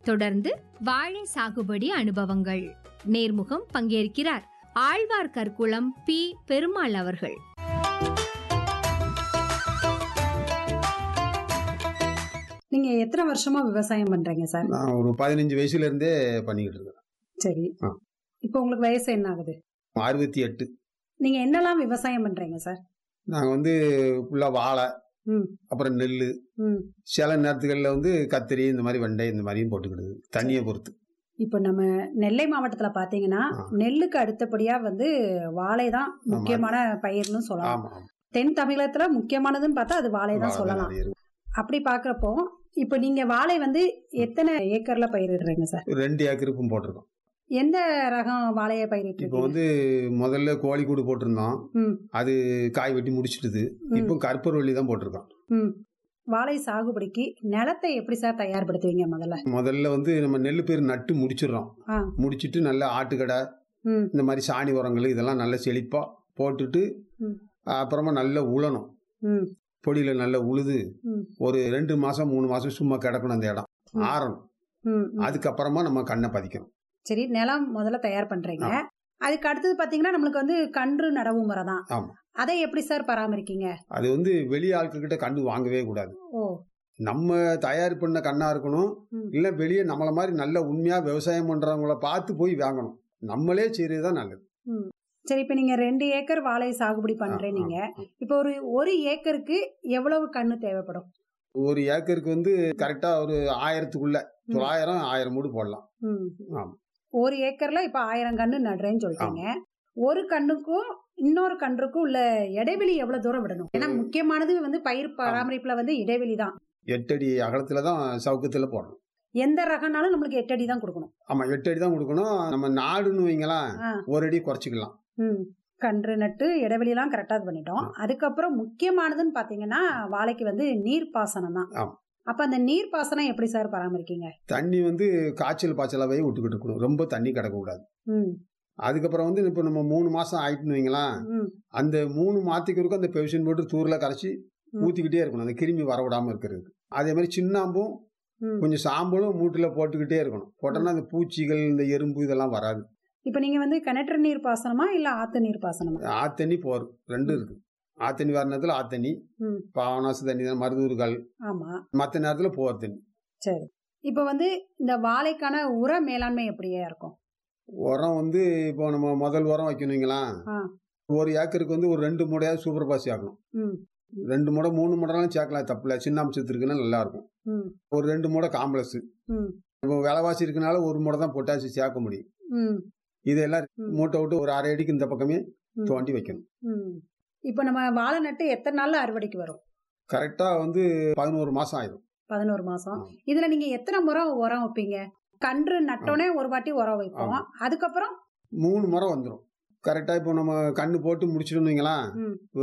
தொடர்ந்து வாழை சாகுபடி அனுபவங்கள் நேர்முகம் பங்கேற்கிறார் ஆழ்வார் கற்குளம் பி பெருமாள் அவர்கள் நீங்க எத்தனை வருஷமா விவசாயம் பண்றீங்க சார் நான் ஒரு பதினஞ்சு வயசுல இருந்தே பண்ணிக்கிட்டு இருக்கேன் சரி ஆ. இப்போ உங்களுக்கு வயசு என்ன ஆகுது அறுபத்தி எட்டு நீங்க என்னெல்லாம் விவசாயம் பண்றீங்க சார் நாங்கள் வந்து ஃபுல்லாக வாழை ம் அப்புறம் நெல் ம் சில நேரத்துகளில் வந்து கத்திரி இந்த மாதிரி வெண்டை இந்த மாதிரியும் போட்டுக்கிடுது தண்ணியை பொறுத்து இப்போ நம்ம நெல்லை மாவட்டத்துல பாத்தீங்கன்னா ஆ. நெல்லுக்கு அடுத்தபடியா வந்து வாழை தான் முக்கியமான பயிர்னு சொல்லலாம் ஆமாம் ஆமாம் தென் தமிழகத்துல முக்கியமானதுன்னு பார்த்தா அது வாழை தான் சொல்லலாம் அப்படி பாக்குறப்போ இப்போ நீங்க வாழை வந்து எத்தனை ஏக்கர்ல பயிரிடுறீங்க சார் ரெண்டு ஏக்கருக்கும் போட்டிருக்கோம் எந்த ரகம் வாழையை இப்போ பயிரிட்டு வந்து முதல்ல கோழிக்கூடு போட்டிருந்தோம் ம் அது காய் வெட்டி முடிச்சிட்டுது ம். இப்போ கற்பூரவள்ளி தான் போட்டிருக்கோம் ம் வாழை சாகுபடிக்கு நிலத்தை எப்படி சார் தயார்படுத்துவீங்க முதல்ல முதல்ல வந்து நம்ம நெல் பேர் நட்டு முடிச்சிடுறோம் ஆ முடிச்சிட்டு நல்ல ஆட்டுக்கடை ம் இந்த மாதிரி சாணி உரங்கள் இதெல்லாம் நல்லா செழிப்பாக போட்டுட்டு ம். அப்புறமா நல்லா உழணும் ம் பொடியில் நல்லா உழுது ம் ஒரு ரெண்டு மாதம் மூணு மாதம் சும்மா கிடக்கணும் அந்த இடம் ம். ஆறணும் ம் ம். அதுக்கப்புறமா நம்ம கண்ணை பதிக்கணும் சரி நிலம் முதல்ல தயார் பண்றீங்க அதுக்கு அடுத்தது பாத்தீங்கன்னா நம்மளுக்கு வந்து கன்று நடவு முறை தான் ஆமா. அதை எப்படி சார் பராமரிக்கீங்க அது வந்து வெளி ஆட்கள்கிட்ட கண்ணு வாங்கவே கூடாது ஓ நம்ம தயார் பண்ண கண்ணா இருக்கணும் ம். இல்லை வெளியே நம்மள மாதிரி நல்ல உண்மையா விவசாயம் பண்றவங்கள பார்த்து போய் வாங்கணும் நம்மளே செய்யறது தான் நல்லது ம் சரி இப்போ நீங்க ரெண்டு ஏக்கர் வாழை சாகுபடி பண்றேன் நீங்க இப்போ ஒரு ஒரு ஏக்கருக்கு எவ்வளவு கண்ணு தேவைப்படும் ஒரு ஏக்கருக்கு வந்து கரெக்டா ஒரு ஆயிரத்துக்குள்ள தொள்ளாயிரம் ஆயிரம் மூடு போடலாம் ம் ஆமா. ஒரு ஏக்கர்ல இப்ப ஆயிரம் கண்ணு நடுறேன்னு சொல்லிட்டீங்க ஒரு கண்ணுக்கும் இன்னொரு கன்றுக்கும் உள்ள இடைவெளி எவ்வளவு தூரம் விடணும் ஏன்னா முக்கியமானது வந்து பயிர் பராமரிப்புல வந்து இடைவெளி தான் எட்டடி அகலத்துல தான் சவுக்கத்துல போடணும் எந்த ரகம்னாலும் நம்மளுக்கு எட்டு அடி தான் கொடுக்கணும் ஆமா எட்டு அடி தான் கொடுக்கணும் நம்ம நாடுன்னு வைங்களேன் ஆ. ஒரு அடி குறைச்சிக்கலாம் ம் கன்று நட்டு இடைவெளி எல்லாம் கரெக்டா இது பண்ணிட்டோம் அதுக்கப்புறம் முக்கியமானதுன்னு பாத்தீங்கன்னா வாழைக்கு வந்து நீர் பாசனம் தான் ஆமா. அப்ப அந்த நீர் பாசனம் எப்படி சார் பராமரிக்கீங்க தண்ணி வந்து காய்ச்சல் பாய்ச்சலாவே விட்டுக்கிட்டு இருக்கணும் ரொம்ப தண்ணி கிடக்கக்கூடாது ம் அதுக்கப்புறம் வந்து இப்போ நம்ம மூணு மாசம் ஆயிட்டுன்னு வைங்களேன் ம் அந்த மூணு மாத்திக்கு இருக்கும் அந்த பெவிஷன் போட்டு தூரில் கரைச்சி ம். ஊற்றிக்கிட்டே இருக்கணும் அந்த கிருமி வர விடாம இருக்கிறதுக்கு அதே மாதிரி சின்னாம்பும் ம். கொஞ்சம் சாம்பலும் மூட்டில் போட்டுக்கிட்டே இருக்கணும் போட்டோம்னா அந்த பூச்சிகள் இந்த எறும்பு இதெல்லாம் வராது இப்ப நீங்க வந்து கிணற்று நீர் பாசனமா இல்ல ஆத்து நீர் பாசனமா ஆத்தண்ணி போர் ரெண்டும் இருக்கு ஆத்தண்ணி வர நேரத்தில் ஆத்தண்ணி ம் பாவனாசு தண்ணி தான் மருதூர்கள் ஆமா மற்ற நேரத்தில் போர் தண்ணி சரி இப்போ வந்து இந்த வாழைக்கான உர மேலாண்மை எப்படியா இருக்கும் உரம் வந்து இப்போ நம்ம முதல் உரம் வைக்கணுங்களா ஆ. ஒரு ஏக்கருக்கு வந்து ஒரு ரெண்டு முடையாவது சூப்பர் பாஸ் சேர்க்கணும் ம் ரெண்டு முடை மூணு முடைலாம் சேர்க்கலாம் தப்பில்ல சின்ன அம்சத்து இருக்குன்னா நல்லா இருக்கும் ம் ஒரு ரெண்டு முடை காம்ப்ளெக்ஸ் ம் இப்போ விலைவாசி இருக்கனால ஒரு முடை தான் பொட்டாசி சேர்க்க முடியும் ம் இதெல்லாம் ம். மூட்டை விட்டு ஒரு அரை அடிக்கு இந்த பக்கமே ம். தோண்டி வைக்கணும் ம் இப்போ நம்ம வாழை நட்டு எத்தனை நாள்ல அறுவடைக்கு வரும் கரெக்டாக வந்து பதினோரு மாதம் ஆயிடும் பதினோரு மாசம் ஆ. இதுல நீங்க எத்தனை முறை உரம் வைப்பீங்க கன்று நட்டோனே ஒரு வாட்டி உரம் வைப்போம் ஆமா. அதுக்கப்புறம் மூணு முறை வந்துடும் கரெக்டாக இப்போ நம்ம கண்ணு போட்டு முடிச்சிட்டோம் வைங்களா ம்